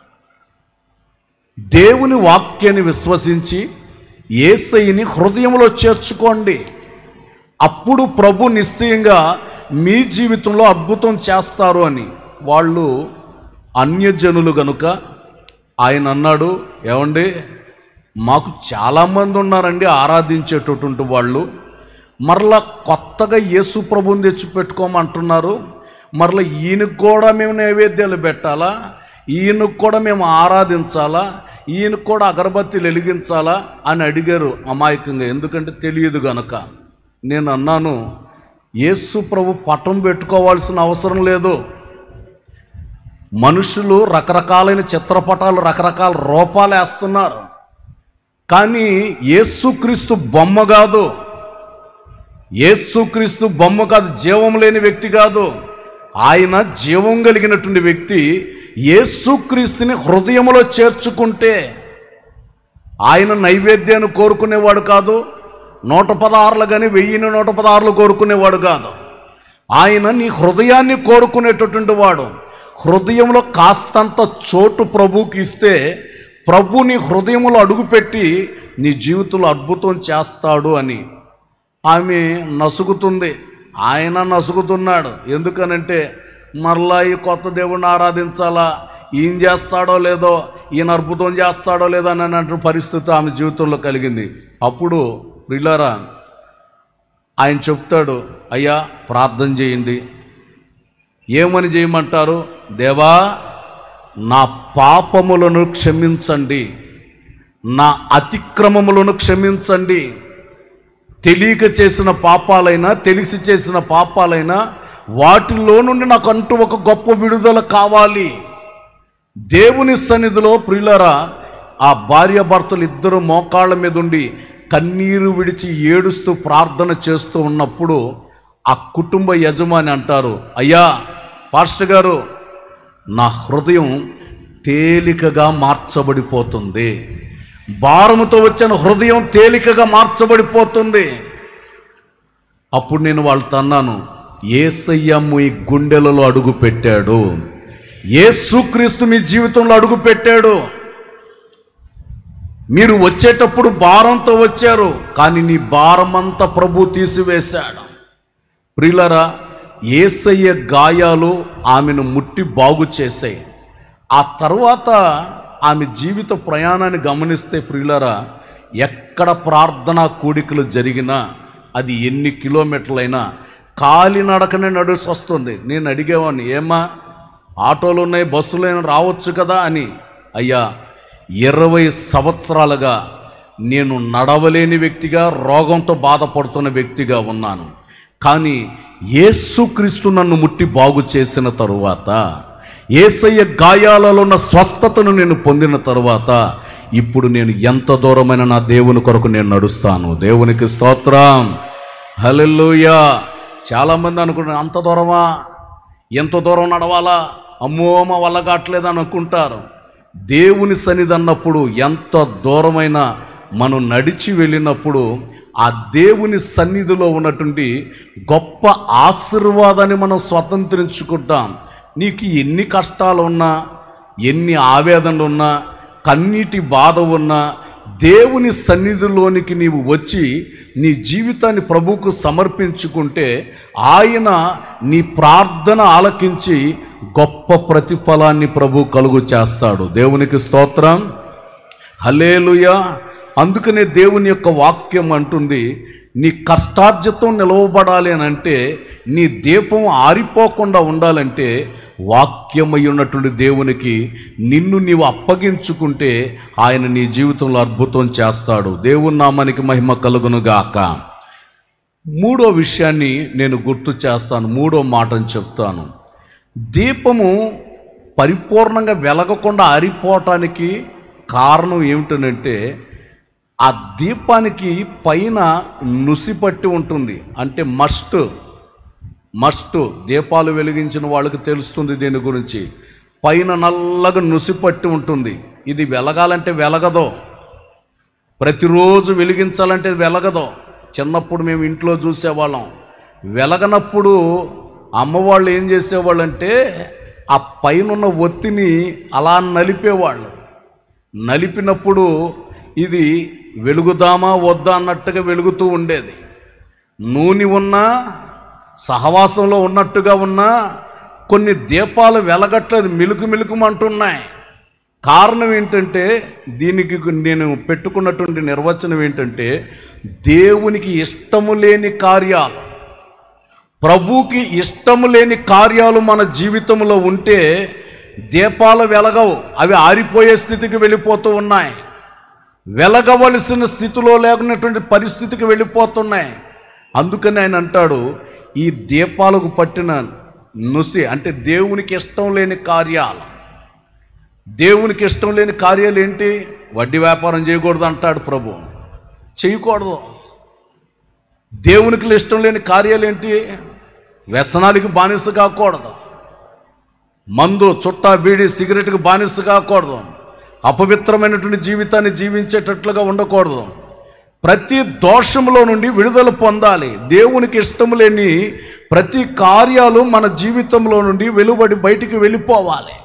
దేవుని వాక్యాన్ని విశ్వసించి ఏసైని హృదయంలో చేర్చుకోండి అప్పుడు ప్రభు నిశ్చయంగా మీ జీవితంలో అద్భుతం చేస్తారు అని వాళ్ళు అన్యజనులు గనుక ఆయన అన్నాడు ఏమండి మాకు చాలామంది ఉన్నారండి ఆరాధించేటటువంటి వాళ్ళు మరలా కొత్తగా యేసు ప్రభుని తెచ్చిపెట్టుకోమంటున్నారు మరలా ఈయనకు కూడా మేము నైవేద్యాలు పెట్టాలా ఈయనకు కూడా మేము ఆరాధించాలా ఈయనకు కూడా అగరబత్తిలు వెలిగించాలా అని అడిగారు అమాయకంగా ఎందుకంటే తెలియదు గనక నేను అన్నాను యేసు ప్రభు పటం పెట్టుకోవాల్సిన అవసరం లేదు మనుషులు రకరకాలైన చిత్రపటాలు రకరకాల రూపాలు వేస్తున్నారు కానీ యేసుక్రీస్తు బొమ్మ కాదు యేసుక్రీస్తు బొమ్మ కాదు జీవం లేని వ్యక్తి కాదు ఆయన జీవం కలిగినటువంటి వ్యక్తి యేసుక్రీస్తుని హృదయంలో చేర్చుకుంటే ఆయన నైవేద్యాన్ని కోరుకునేవాడు కాదు నూట పదహారులు కానీ వెయ్యిని నూట పదహారులు కోరుకునేవాడు కాదు ఆయన నీ హృదయాన్ని కోరుకునేటటువంటి వాడు హృదయంలో కాస్తంత చోటు ప్రభువుకి ఇస్తే ప్రభు నీ హృదయంలో అడుగుపెట్టి నీ జీవితంలో అద్భుతం చేస్తాడు అని ఆమె నసుగుతుంది ఆయన నసుగుతున్నాడు ఎందుకనంటే మరలా ఈ కొత్త దేవుణ్ణి ఆరాధించాలా ఈయన చేస్తాడో లేదో ఈయన అద్భుతం చేస్తాడో లేదో అని అన్నట్టు పరిస్థితి ఆమె జీవితంలో కలిగింది అప్పుడు ప్రిలారా ఆయన చెప్తాడు అయ్యా ప్రార్థన చేయండి ఏమని చేయమంటారు దేవా నా పాపములను క్షమించండి నా అతిక్రమములను క్షమించండి తెలియక చేసిన పాపాలైనా తెలిసి చేసిన పాపాలైనా వాటిలో నుండి నాకు అంటూ ఒక గొప్ప విడుదల కావాలి దేవుని సన్నిధిలో ప్రియులరా ఆ భార్యాభర్తలు ఇద్దరు మోకాళ్ళ మీద ఉండి కన్నీరు విడిచి ఏడుస్తూ ప్రార్థన చేస్తూ ఉన్నప్పుడు ఆ కుటుంబ యజమాని అంటారు అయ్యా పాస్టర్ గారు నా హృదయం తేలికగా మార్చబడిపోతుంది భారముతో వచ్చిన హృదయం తేలికగా మార్చబడిపోతుంది అప్పుడు నేను వాళ్ళతో అన్నాను ఏసయ్య మీ గుండెలలో అడుగు పెట్టాడు యేసుక్రీస్తు మీ జీవితంలో అడుగు పెట్టాడు మీరు వచ్చేటప్పుడు భారంతో వచ్చారు కానీ నీ భారమంతా ప్రభు తీసివేశాడు ప్రియులరా ఏసయ్య గాయాలు ఆమెను ముట్టి బాగు చేశాయి ఆ తర్వాత ఆమె జీవిత ప్రయాణాన్ని గమనిస్తే ప్రియులరా ఎక్కడ ప్రార్థనా కూడికలు జరిగినా అది ఎన్ని కిలోమీటర్లైనా కాలినడకనే నడుచి వస్తుంది నేను అడిగేవాడిని ఏమా ఆటోలు ఉన్నాయి బస్సులైనా రావచ్చు కదా అని అయ్యా ఇరవై సంవత్సరాలుగా నేను నడవలేని వ్యక్తిగా రోగంతో బాధపడుతున్న వ్యక్తిగా ఉన్నాను కానీ యేసుక్రీస్తు నన్ను ముట్టి బాగు చేసిన తరువాత ఏసయ్య గాయాలలో ఉన్న స్వస్థతను నేను పొందిన తరువాత ఇప్పుడు నేను ఎంత దూరమైన నా దేవుని కొరకు నేను నడుస్తాను దేవునికి స్తోత్రం హల్లెలూయా చాలామంది అనుకుంటారు అంత దూరమా ఎంత దూరం నడవాలా అమ్మో మా వల్ల కావట్లేదు అని అనుకుంటారు దేవుని సన్నిధి అన్నప్పుడు ఎంత దూరమైన మనం నడిచి వెళ్ళినప్పుడు ఆ దేవుని సన్నిధిలో ఉన్నటువంటి గొప్ప ఆశీర్వాదాన్ని మనం స్వతంత్రించుకుంటాం నీకు ఎన్ని కష్టాలు ఉన్నా ఎన్ని ఆవేదనలు ఉన్నా కన్నీటి బాధ ఉన్నా దేవుని సన్నిధిలోనికి నీవు వచ్చి నీ జీవితాన్ని ప్రభువుకు సమర్పించుకుంటే ఆయన నీ ప్రార్థన ఆలకించి గొప్ప ప్రతిఫలాన్ని ప్రభు కలుగు చేస్తాడు దేవునికి స్తోత్రం హలేలుయా అందుకనే దేవుని యొక్క వాక్యం అంటుంది నీ కష్టార్జితం నిలవబడాలి అని అంటే నీ దీపం ఆరిపోకుండా ఉండాలంటే వాక్యమై ఉన్నటువంటి దేవునికి నిన్ను నీవు అప్పగించుకుంటే ఆయన నీ జీవితంలో అద్భుతం చేస్తాడు దేవుని నామానికి మహిమ కలుగునుగాక మూడో విషయాన్ని నేను గుర్తు చేస్తాను మూడో మాటను చెప్తాను దీపము పరిపూర్ణంగా వెలగకుండా ఆరిపోవటానికి కారణం ఏమిటనంటే ఆ దీపానికి పైన నుసి పట్టి ఉంటుంది అంటే మస్ట్ మస్ట్ దీపాలు వెలిగించిన వాళ్ళకి తెలుస్తుంది దీని గురించి పైన నల్లగా నుసి పట్టి ఉంటుంది ఇది వెలగాలంటే వెలగదో ప్రతిరోజు వెలిగించాలంటే వెలగదు చిన్నప్పుడు మేము ఇంట్లో చూసేవాళ్ళం వెలగనప్పుడు అమ్మవాళ్ళు ఏం చేసేవాళ్ళంటే ఆ పైనున్న ఒత్తిని అలా నలిపేవాళ్ళు నలిపినప్పుడు ఇది వెలుగుదామా వద్దా అన్నట్టుగా వెలుగుతూ ఉండేది నూనె ఉన్నా సహవాసంలో ఉన్నట్టుగా ఉన్నా కొన్ని దీపాలు వెలగట్లేదు మిలుకు మిలుకుమంటున్నాయి కారణం ఏంటంటే దీనికి నేను పెట్టుకున్నటువంటి నిర్వచనం ఏంటంటే దేవునికి ఇష్టము లేని కార్యాలు ప్రభువుకి ఇష్టము లేని కార్యాలు మన జీవితంలో ఉంటే దీపాలు వెలగవు అవి ఆరిపోయే స్థితికి వెళ్ళిపోతూ ఉన్నాయి వెలగవలసిన స్థితిలో లేకున్నటువంటి పరిస్థితికి వెళ్ళిపోతున్నాయి అందుకని ఆయన అంటాడు ఈ దీపాలకు పట్టిన నుసి అంటే దేవునికి ఇష్టం లేని కార్యాలు దేవునికి ఇష్టం లేని కార్యాలు ఏంటి వడ్డీ వ్యాపారం చేయకూడదు అంటాడు ప్రభు చేయకూడదు దేవునికి ఇష్టం లేని కార్యాలు ఏంటి వ్యసనాలకి బానిస కాకూడదు మందు చుట్టా బీడి సిగరెట్కి బానిస కాకూడదు అపవిత్రమైనటువంటి జీవితాన్ని జీవించేటట్లుగా ఉండకూడదు ప్రతి దోషంలో నుండి విడుదల పొందాలి దేవునికి ఇష్టం లేని ప్రతి కార్యాలు మన జీవితంలో నుండి వెలువడి బయటికి వెళ్ళిపోవాలి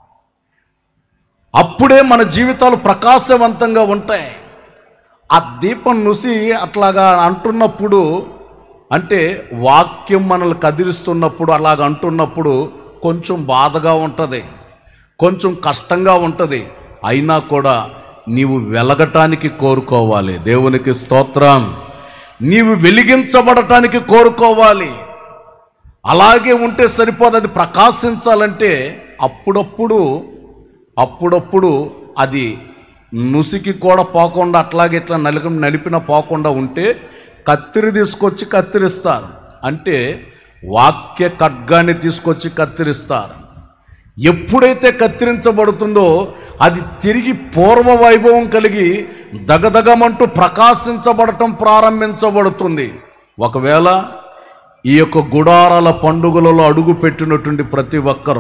అప్పుడే మన జీవితాలు ప్రకాశవంతంగా ఉంటాయి ఆ దీపం నుసి అట్లాగా అంటున్నప్పుడు అంటే వాక్యం మనల్ని కదిలిస్తున్నప్పుడు అలాగ అంటున్నప్పుడు కొంచెం బాధగా ఉంటుంది కొంచెం కష్టంగా ఉంటుంది అయినా కూడా నీవు వెలగటానికి కోరుకోవాలి దేవునికి స్తోత్రం నీవు వెలిగించబడటానికి కోరుకోవాలి అలాగే ఉంటే సరిపోదు అది ప్రకాశించాలంటే అప్పుడప్పుడు అప్పుడప్పుడు అది నుసికి కూడా పోకుండా అట్లాగే ఇట్లా నలిక నలిపిన పోకుండా ఉంటే కత్తిరి తీసుకొచ్చి కత్తిరిస్తారు అంటే వాక్య ఖడ్గాన్ని తీసుకొచ్చి కత్తిరిస్తారు ఎప్పుడైతే కత్తిరించబడుతుందో అది తిరిగి పూర్వ వైభవం కలిగి దగదగమంటూ ప్రకాశించబడటం ప్రారంభించబడుతుంది ఒకవేళ ఈ యొక్క గుడారాల పండుగలలో అడుగు పెట్టినటువంటి ప్రతి ఒక్కరూ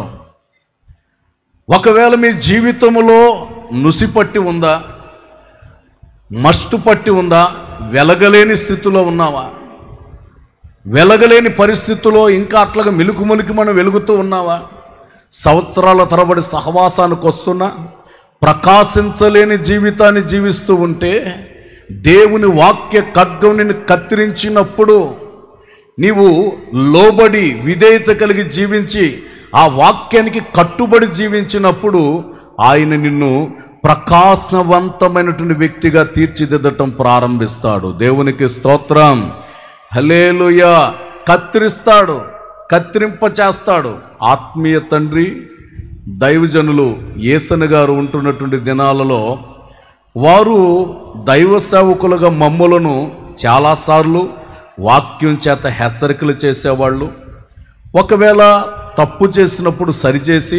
ఒకవేళ మీ జీవితంలో నుసిపట్టి ఉందా మస్టు పట్టి ఉందా వెలగలేని స్థితిలో ఉన్నావా వెలగలేని పరిస్థితుల్లో ఇంకా అట్లాగా మెలుకు మెలుకు మనం వెలుగుతూ ఉన్నావా సంవత్సరాల తరబడి సహవాసానికి వస్తున్నా ప్రకాశించలేని జీవితాన్ని జీవిస్తూ ఉంటే దేవుని వాక్య ఖడ్గం నిన్ను కత్తిరించినప్పుడు నీవు లోబడి విధేయత కలిగి జీవించి ఆ వాక్యానికి కట్టుబడి జీవించినప్పుడు ఆయన నిన్ను ప్రకాశవంతమైనటువంటి వ్యక్తిగా తీర్చిదిద్దటం ప్రారంభిస్తాడు దేవునికి స్తోత్రం హలేలుయ కత్తిరిస్తాడు కత్తిరింప చేస్తాడు ఆత్మీయ తండ్రి దైవజనులు ఏసన గారు ఉంటున్నటువంటి దినాలలో వారు దైవ సేవకులుగా మమ్ములను చాలాసార్లు వాక్యం చేత హెచ్చరికలు చేసేవాళ్ళు ఒకవేళ తప్పు చేసినప్పుడు సరిచేసి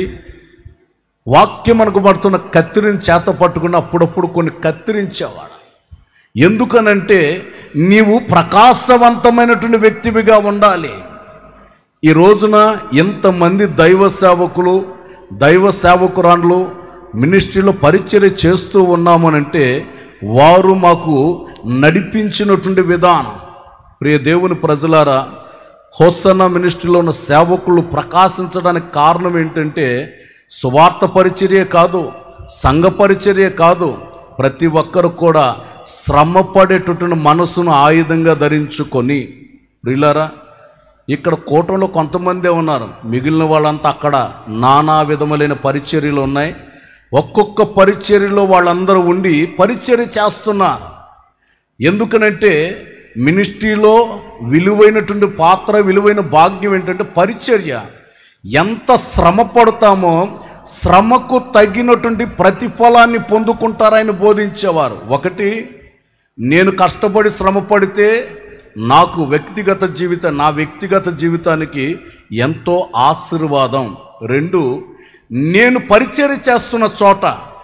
వాక్యం మనకు పడుతున్న కత్తిరిని చేత పట్టుకుని అప్పుడప్పుడు కొన్ని కత్తిరించేవాడు ఎందుకనంటే నీవు ప్రకాశవంతమైనటువంటి వ్యక్తివిగా ఉండాలి ఈ రోజున ఎంతమంది దైవ సేవకులు దైవ సేవకురాండ్లు మినిస్ట్రీలో పరిచర్య చేస్తూ ఉన్నామనంటే వారు మాకు నడిపించినటువంటి విధానం ప్రియ దేవుని ప్రజలారా హోసన్న మినిస్ట్రీలో ఉన్న సేవకులు ప్రకాశించడానికి కారణం ఏంటంటే సువార్త పరిచర్య కాదు సంఘ పరిచర్య కాదు ప్రతి ఒక్కరు కూడా శ్రమ పడేటటువంటి మనసును ఆయుధంగా ధరించుకొని ప్రియులారా ఇక్కడ కూటంలో కొంతమందే ఉన్నారు మిగిలిన వాళ్ళంతా అక్కడ నానా విధములైన పరిచర్యలు ఉన్నాయి ఒక్కొక్క పరిచర్యలో వాళ్ళందరూ ఉండి పరిచర్య చేస్తున్నారు ఎందుకనంటే మినిస్ట్రీలో విలువైనటువంటి పాత్ర విలువైన భాగ్యం ఏంటంటే పరిచర్య ఎంత శ్రమ పడతామో శ్రమకు తగినటువంటి ప్రతిఫలాన్ని పొందుకుంటారని బోధించేవారు ఒకటి నేను కష్టపడి శ్రమ పడితే నాకు వ్యక్తిగత జీవిత నా వ్యక్తిగత జీవితానికి ఎంతో ఆశీర్వాదం రెండు నేను పరిచర్య చేస్తున్న చోట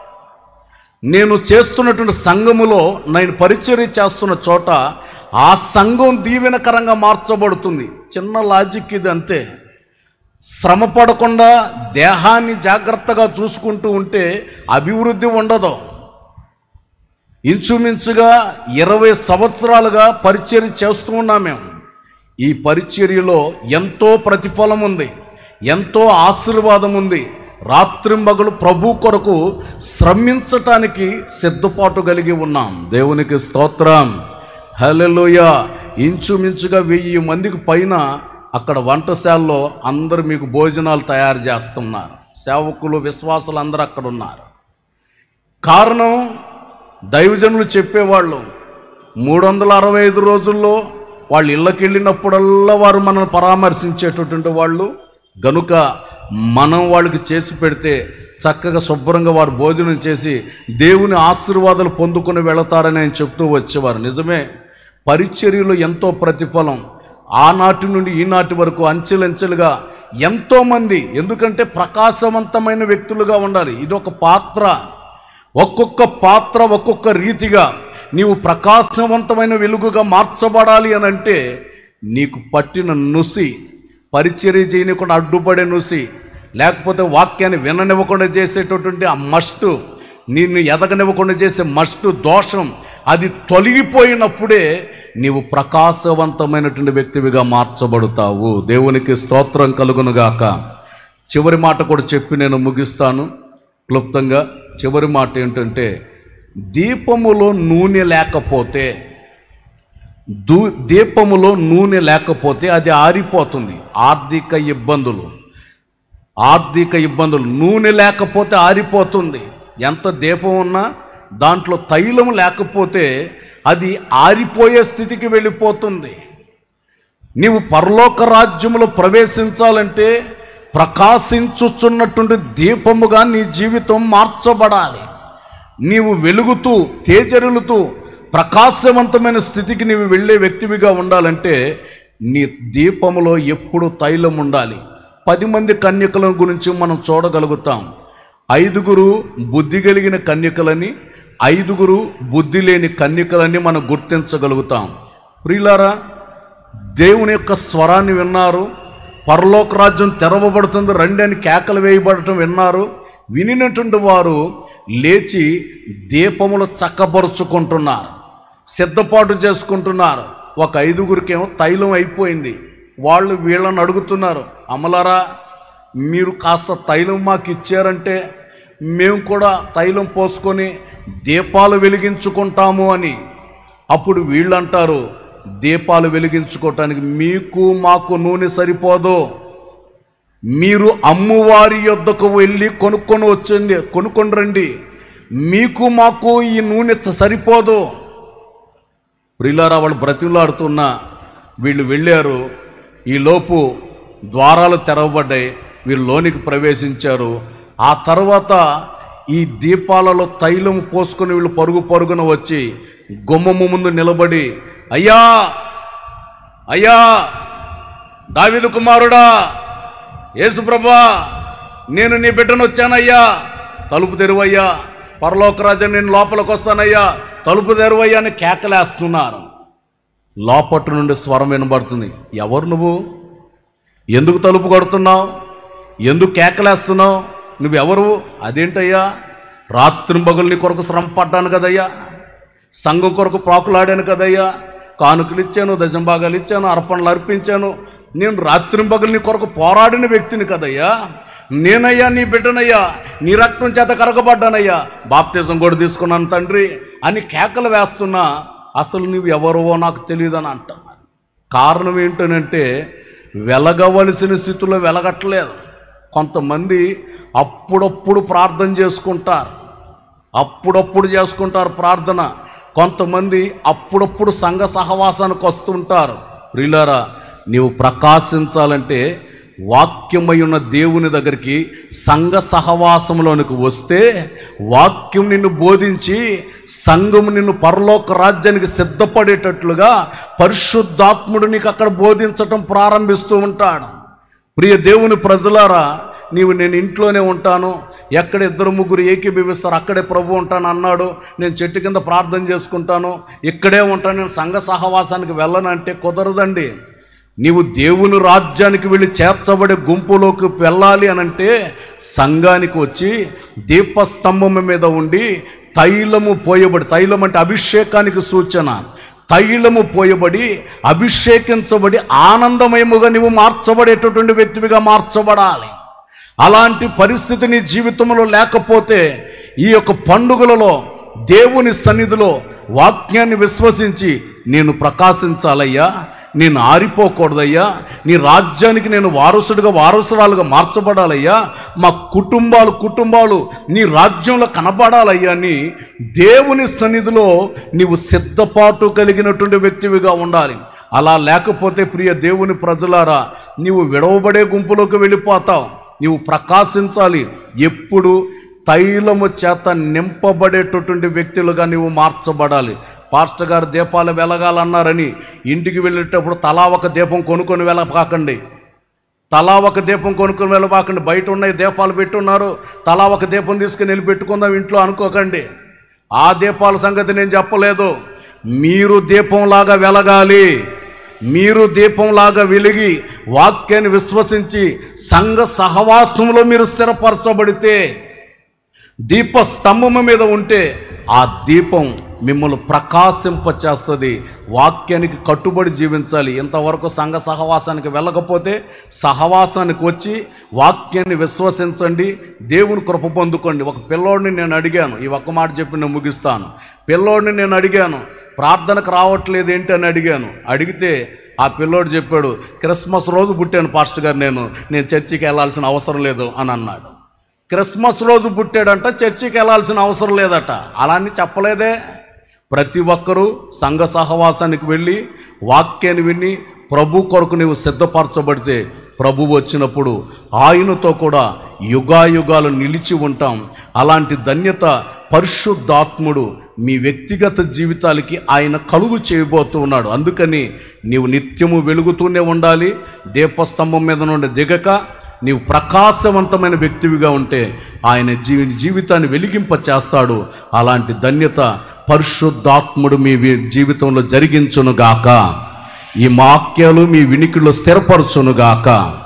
నేను చేస్తున్నటువంటి సంఘములో నేను పరిచర్య చేస్తున్న చోట ఆ సంఘం దీవెనకరంగా మార్చబడుతుంది చిన్న లాజిక్ ఇది అంతే శ్రమ పడకుండా దేహాన్ని జాగ్రత్తగా చూసుకుంటూ ఉంటే అభివృద్ధి ఉండదు ఇంచుమించుగా ఇరవై సంవత్సరాలుగా పరిచర్య చేస్తూ ఉన్నాం మేము ఈ పరిచర్యలో ఎంతో ప్రతిఫలం ఉంది ఎంతో ఆశీర్వాదం ఉంది రాత్రింబగలు ప్రభు కొరకు శ్రమించటానికి సిద్ధపాటు కలిగి ఉన్నాం దేవునికి స్తోత్రం హల్లెలూయ ఇంచుమించుగా వెయ్యి మందికి పైన అక్కడ వంటశాలలో అందరూ మీకు భోజనాలు తయారు చేస్తున్నారు సేవకులు విశ్వాసులు అందరూ అక్కడ ఉన్నారు కారణం దైవజనులు చెప్పేవాళ్ళు మూడు వందల అరవై ఐదు రోజుల్లో వాళ్ళు ఇళ్ళకి వెళ్ళినప్పుడల్లా వారు మనల్ని పరామర్శించేటటువంటి వాళ్ళు గనుక మనం వాళ్ళకి చేసి పెడితే చక్కగా శుభ్రంగా వారు భోజనం చేసి దేవుని ఆశీర్వాదాలు పొందుకొని వెళతారని ఆయన చెప్తూ వచ్చేవారు నిజమే పరిచర్యలో ఎంతో ప్రతిఫలం ఆనాటి నుండి ఈనాటి వరకు అంచెలంచెలుగా ఎంతోమంది ఎందుకంటే ప్రకాశవంతమైన వ్యక్తులుగా ఉండాలి ఇది ఒక పాత్ర ఒక్కొక్క పాత్ర ఒక్కొక్క రీతిగా నీవు ప్రకాశవంతమైన వెలుగుగా మార్చబడాలి అని అంటే నీకు పట్టిన నుసి పరిచర్య చేయనికుండా అడ్డుపడే నుసి లేకపోతే వాక్యాన్ని విననివ్వకుండా చేసేటటువంటి ఆ మస్టు నిన్ను ఎదగనివ్వకుండా చేసే మస్టు దోషం అది తొలగిపోయినప్పుడే నీవు ప్రకాశవంతమైనటువంటి వ్యక్తివిగా మార్చబడతావు దేవునికి స్తోత్రం కలుగునుగాక చివరి మాట కూడా చెప్పి నేను ముగిస్తాను క్లుప్తంగా చివరి మాట ఏంటంటే దీపములో నూనె లేకపోతే దూ దీపములో నూనె లేకపోతే అది ఆరిపోతుంది ఆర్థిక ఇబ్బందులు ఆర్థిక ఇబ్బందులు నూనె లేకపోతే ఆరిపోతుంది ఎంత దీపం ఉన్నా దాంట్లో తైలం లేకపోతే అది ఆరిపోయే స్థితికి వెళ్ళిపోతుంది నీవు పరలోక రాజ్యములో ప్రవేశించాలంటే ప్రకాశించుచున్నటువంటి దీపముగా నీ జీవితం మార్చబడాలి నీవు వెలుగుతూ తేజరులుతూ ప్రకాశవంతమైన స్థితికి నీవు వెళ్ళే వ్యక్తివిగా ఉండాలంటే నీ దీపములో ఎప్పుడు తైలం ఉండాలి పది మంది కన్యకల గురించి మనం చూడగలుగుతాం ఐదుగురు బుద్ధి కలిగిన కన్యకలని ఐదుగురు బుద్ధి లేని కన్యకలని మనం గుర్తించగలుగుతాం ప్రియులారా దేవుని యొక్క స్వరాన్ని విన్నారు పరలోక రాజ్యం తెరవబడుతుంది రండి అని కేకలు వేయబడటం విన్నారు వినినటువంటి వారు లేచి దీపములు చక్కబరుచుకుంటున్నారు సిద్ధపాటు చేసుకుంటున్నారు ఒక ఐదుగురికేమో తైలం అయిపోయింది వాళ్ళు వీళ్ళని అడుగుతున్నారు అమలారా మీరు కాస్త తైలం మాకు ఇచ్చారంటే మేము కూడా తైలం పోసుకొని దీపాలు వెలిగించుకుంటాము అని అప్పుడు వీళ్ళు అంటారు దీపాలు వెలిగించుకోవటానికి మీకు మాకు నూనె సరిపోదు మీరు అమ్మువారి యొద్దకు వెళ్ళి కొనుక్కొని వచ్చండి కొనుక్కొని రండి మీకు మాకు ఈ నూనె త- సరిపోదు ప్రియులారా వాళ్ళు బ్రతిలాడుతున్న వీళ్ళు వెళ్ళారు ఈ లోపు ద్వారాలు తెరవబడ్డాయి వీళ్ళు లోనికి ప్రవేశించారు ఆ తర్వాత ఈ దీపాలలో తైలం పోసుకొని వీళ్ళు పరుగు పరుగున వచ్చి గుమ్మము ముందు నిలబడి అయ్యా అయ్యా దావిదు కుమారుడా యేసుప్రభా నేను నీ బిడ్డను వచ్చానయ్యా తలుపు తెరువయ్యా పరలోకరాజు నేను లోపలికి వస్తానయ్యా తలుపు తెరువయ్యా అని కేకలేస్తున్నారు లోపటి నుండి స్వరం వినబడుతుంది ఎవరు నువ్వు ఎందుకు తలుపు కొడుతున్నావు ఎందుకు కేకలేస్తున్నావు నువ్వెవరు అదేంటయ్యా రాత్రింబగలు నీ కొరకు శ్రమ పడ్డాను కదయ్యా సంఘం కొరకు ప్రాకులాడాను కదయ్యా కానుకలు ఇచ్చాను దశంభాగాలు ఇచ్చాను అర్పణలు అర్పించాను నేను రాత్రింబగలు నీ కొరకు పోరాడిన వ్యక్తిని కదయ్యా నేనయ్యా నీ బిడ్డనయ్యా నీ రక్తం చేత కరగబడ్డానయ్యా బాప్తిజం కూడా తీసుకున్నాను తండ్రి అని కేకలు వేస్తున్నా అసలు నువ్వు ఎవరువో నాకు తెలియదని అంటున్నాను కారణం ఏంటనంటే వెలగవలసిన స్థితిలో వెలగట్లేదు కొంతమంది అప్పుడప్పుడు ప్రార్థన చేసుకుంటారు అప్పుడప్పుడు చేసుకుంటారు ప్రార్థన కొంతమంది అప్పుడప్పుడు సంఘ సహవాసానికి వస్తుంటారు ప్రియులారా నీవు ప్రకాశించాలంటే వాక్యమై ఉన్న దేవుని దగ్గరికి సంఘ సహవాసంలోనికి వస్తే వాక్యం నిన్ను బోధించి సంఘం నిన్ను పరలోక రాజ్యానికి సిద్ధపడేటట్లుగా పరిశుద్ధాత్ముడు నీకు అక్కడ బోధించటం ప్రారంభిస్తూ ఉంటాడు ప్రియ దేవుని ప్రజలారా నీవు నేను ఇంట్లోనే ఉంటాను ఎక్కడ ఇద్దరు ముగ్గురు ఏకీభవిస్తారు అక్కడే ప్రభు ఉంటాను అన్నాడు నేను చెట్టు కింద ప్రార్థన చేసుకుంటాను ఇక్కడే ఉంటాను నేను సంఘ సహవాసానికి వెళ్ళనంటే కుదరదండి నీవు దేవుని రాజ్యానికి వెళ్ళి చేర్చబడే గుంపులోకి వెళ్ళాలి అనంటే సంఘానికి వచ్చి దీపస్తంభం మీద ఉండి తైలము పోయబడి తైలం అంటే అభిషేకానికి సూచన తైలము పోయబడి అభిషేకించబడి ఆనందమయముగా నీవు మార్చబడేటటువంటి వ్యక్తివిగా మార్చబడాలి అలాంటి పరిస్థితి నీ జీవితంలో లేకపోతే ఈ యొక్క పండుగలలో దేవుని సన్నిధిలో వాక్యాన్ని విశ్వసించి నేను ప్రకాశించాలయ్యా నేను ఆరిపోకూడదయ్యా నీ రాజ్యానికి నేను వారసుడిగా వారసురాలుగా మార్చబడాలయ్యా మా కుటుంబాలు కుటుంబాలు నీ రాజ్యంలో కనబడాలయ్యా అని దేవుని సన్నిధిలో నీవు సిద్ధపాటు కలిగినటువంటి వ్యక్తివిగా ఉండాలి అలా లేకపోతే ప్రియ దేవుని ప్రజలారా నీవు విడవబడే గుంపులోకి వెళ్ళిపోతావు నీవు ప్రకాశించాలి ఎప్పుడు తైలము చేత నింపబడేటటువంటి వ్యక్తులుగా నీవు మార్చబడాలి పాస్టర్ గారు దీపాలు వెలగాలన్నారని ఇంటికి వెళ్ళేటప్పుడు తలా ఒక దీపం కొనుక్కొని వెళ్ళపాకండి తలా ఒక దీపం కొనుక్కొని వెళ్ళబాకండి బయట ఉన్నాయి దీపాలు పెట్టున్నారు తలా ఒక దీపం తీసుకుని వెళ్ళి పెట్టుకుందాం ఇంట్లో అనుకోకండి ఆ దీపాల సంగతి నేను చెప్పలేదు మీరు దీపంలాగా వెలగాలి మీరు దీపంలాగా వెలిగి వాక్యాన్ని విశ్వసించి సంఘ సహవాసంలో మీరు స్థిరపరచబడితే దీప స్తంభము మీద ఉంటే ఆ దీపం మిమ్మల్ని ప్రకాశింపచేస్తుంది వాక్యానికి కట్టుబడి జీవించాలి ఇంతవరకు సంఘ సహవాసానికి వెళ్ళకపోతే సహవాసానికి వచ్చి వాక్యాన్ని విశ్వసించండి దేవుని కృప పొందుకోండి ఒక పిల్లోడిని నేను అడిగాను ఈ ఒక్క మాట చెప్పి నేను ముగిస్తాను పిల్లోడిని నేను అడిగాను ప్రార్థనకు రావట్లేదు ఏంటి అని అడిగాను అడిగితే ఆ పిల్లోడు చెప్పాడు క్రిస్మస్ రోజు పుట్టాను పాస్టర్ గారు నేను నేను చర్చికి వెళ్ళాల్సిన అవసరం లేదు అని అన్నాడు క్రిస్మస్ రోజు పుట్టాడంట చర్చికి వెళ్ళాల్సిన అవసరం లేదట అలా అని చెప్పలేదే ప్రతి ఒక్కరూ సంఘ సహవాసానికి వెళ్ళి వాక్యాన్ని విని ప్రభు కొరకు నీవు సిద్ధపరచబడితే ప్రభు వచ్చినప్పుడు ఆయనతో కూడా యుగాయుగాలు నిలిచి ఉంటాం అలాంటి ధన్యత పరిశుద్ధాత్ముడు మీ వ్యక్తిగత జీవితాలకి ఆయన కలుగు చేయబోతూ ఉన్నాడు అందుకని నీవు నిత్యము వెలుగుతూనే ఉండాలి దీపస్తంభం మీద నుండి దిగక నీవు ప్రకాశవంతమైన వ్యక్తివిగా ఉంటే ఆయన జీవి జీవితాన్ని వెలిగింప చేస్తాడు అలాంటి ధన్యత పరిశుద్ధాత్ముడు మీ వి- జీవితంలో జరిగించునుగాక ఈ వాక్యాలు మీ వినికిడిలో స్థిరపరచునుగాక